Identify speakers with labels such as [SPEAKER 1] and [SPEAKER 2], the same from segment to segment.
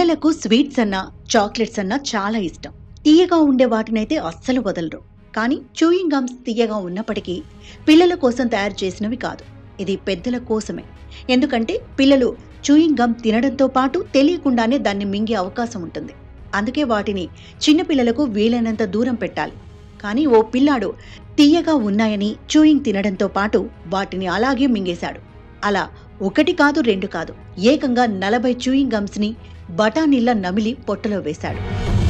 [SPEAKER 1] పిల్లలకు స్వీట్స్ అన్నా చాక్లెట్స్ అన్నా చాలా ఇష్టం తీయగా ఉండే వాటినైతే అస్సలు వదలరు కానీ చూయింగ్ గమ్స్ తీయగా ఉన్నప్పటికీ పిల్లల కోసం తయారు చేసినవి కాదు ఇది పెద్దల కోసమే ఎందుకంటే పిల్లలు చూయింగ్ గమ్ తినడంతో పాటు తెలియకుండానే దాన్ని మింగే అవకాశం ఉంటుంది అందుకే వాటిని చిన్నపిల్లలకు వీలైనంత దూరం పెట్టాలి కానీ ఓ పిల్లాడు తీయగా ఉన్నాయని చూయింగ్ తినడంతో పాటు వాటిని అలాగే మింగేశాడు అలా ఒకటి కాదు రెండు కాదు ఏకంగా నలభై చూయింగ్ గమ్స్ ని బఠానీల్లా నమిలి పొట్టలో వేశాడు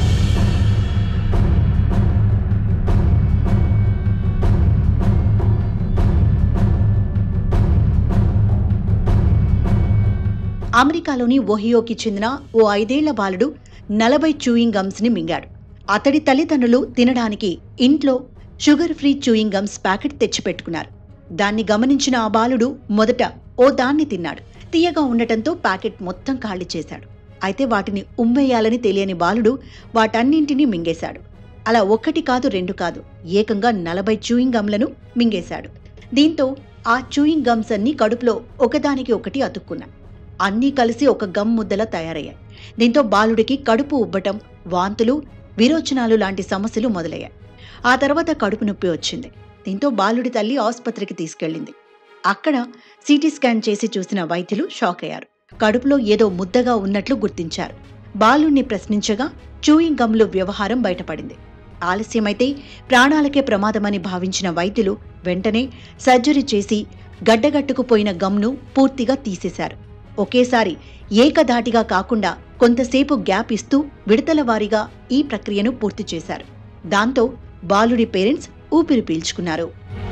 [SPEAKER 1] అమెరికాలోని ఒహియోకి చెందిన ఓ ఐదేళ్ల బాలుడు నలభై చూయింగ్ గమ్స్ ని మింగాడు అతడి తల్లిదండ్రులు తినడానికి ఇంట్లో sugar free chewing gums packet తెచ్చిపెట్టుకున్నారు దాన్ని గమనించిన ఆ బాలుడు మొదట ఓ దాన్ని తిన్నాడు తీయగా ఉండటంతో ప్యాకెట్ మొత్తం ఖాళీ చేశాడు అయితే వాటిని ఉమ్మేయాలని తెలియని బాలుడు వాటన్నింటినీ మింగేశాడు అలా ఒక్కటి కాదు రెండు కాదు ఏకంగా నలభై చూయింగ్ గమ్లను మింగేశాడు దీంతో ఆ చూయింగ్ గమ్స్ అన్ని కడుపులో ఒకదానికి ఒకటి అతుక్కున్నాయి అన్నీ కలిసి ఒక గమ్ ముద్దలా తయారయ్యాయి దీంతో బాలుడికి కడుపు ఉబ్బటం వాంతులు విరోచనాలు లాంటి సమస్యలు మొదలయ్యాయి ఆ తర్వాత కడుపు నొప్పి వచ్చింది దీంతో బాలుడి తల్లి ఆసుపత్రికి తీసుకెళ్ళింది అక్కడ సిటీ స్కాన్ చేసి చూసిన వైద్యులు షాక్ అయ్యారు కడుపులో ఏదో ముద్దగా ఉన్నట్లు గుర్తించారు బాలుణ్ణి ప్రశ్నించగా చూయింగ్ గమ్లు వ్యవహారం బయటపడింది ఆలస్యమైతే ప్రాణాలకే ప్రమాదమని భావించిన వైద్యులు వెంటనే సర్జరీ చేసి గడ్డగట్టుకుపోయిన గమ్ను పూర్తిగా తీసేశారు ఒకేసారి ఏకధాటిగా కాకుండా కొంతసేపు గ్యాప్ ఇస్తూ విడతల వారీగా ఈ ప్రక్రియను పూర్తి చేశారు దాంతో బాలుడి పేరెంట్స్ ఊపిరి పీల్చుకున్నారు